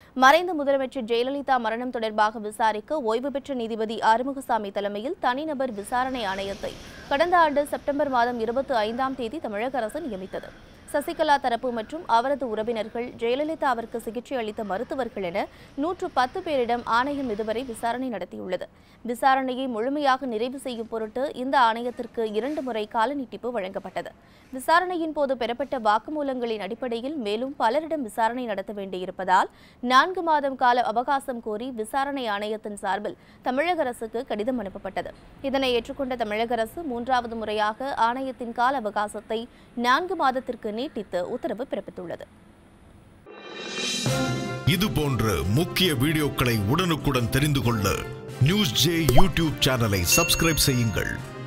மறைந்த முதலமைச்சர் ஜெயலலிதா மரணம் தொடர்பாக விசாரிக்க ஓய்வு பெற்ற நீதிபதி ஆறுமுகசாமி தலைமையில் தனிநபர் விசாரணை ஆணையத்தை கடந்த ஆண்டு செப்டம்பர் மாதம் இருபத்தி ஐந்தாம் தேதி தமிழக அரசு நியமித்தது சசிகலா தரப்பு மற்றும் அவரது உறவினர்கள் ஜெயலலிதாவிற்கு சிகிச்சை அளித்த மருத்துவர்கள் என நூற்று பத்து பேரிடம் ஆணையம் இதுவரை விசாரணை நடத்தியுள்ளது விசாரணையை முழுமையாக நிறைவு செய்யும் பொருட்டு இந்த ஆணையத்திற்கு இரண்டு முறை கால நீட்டிப்பு வழங்கப்பட்டது விசாரணையின் போது பெறப்பட்ட வாக்குமூலங்களின் அடிப்படையில் மேலும் பலரிடம் விசாரணை நடத்த வேண்டியிருப்பதால் நான்கு மாதம் கால அவகாசம் கோரி விசாரணை ஆணையத்தின் சார்பில் தமிழக அரசுக்கு கடிதம் அனுப்பப்பட்டது இதனை ஏற்றுக்கொண்ட தமிழக அரசு மூன்றாவது முறையாக ஆணையத்தின் கால அவகாசத்தை நான்கு மாதத்திற்கு நீட்டித்து உத்தரவு பிறப்பித்துள்ளது இது போன்ற முக்கிய வீடியோக்களை உடனுக்குடன் தெரிந்து கொள்ள நியூஸ் ஜே யூடியூப் சேனலை சப்ஸ்கிரைப் செய்யுங்கள்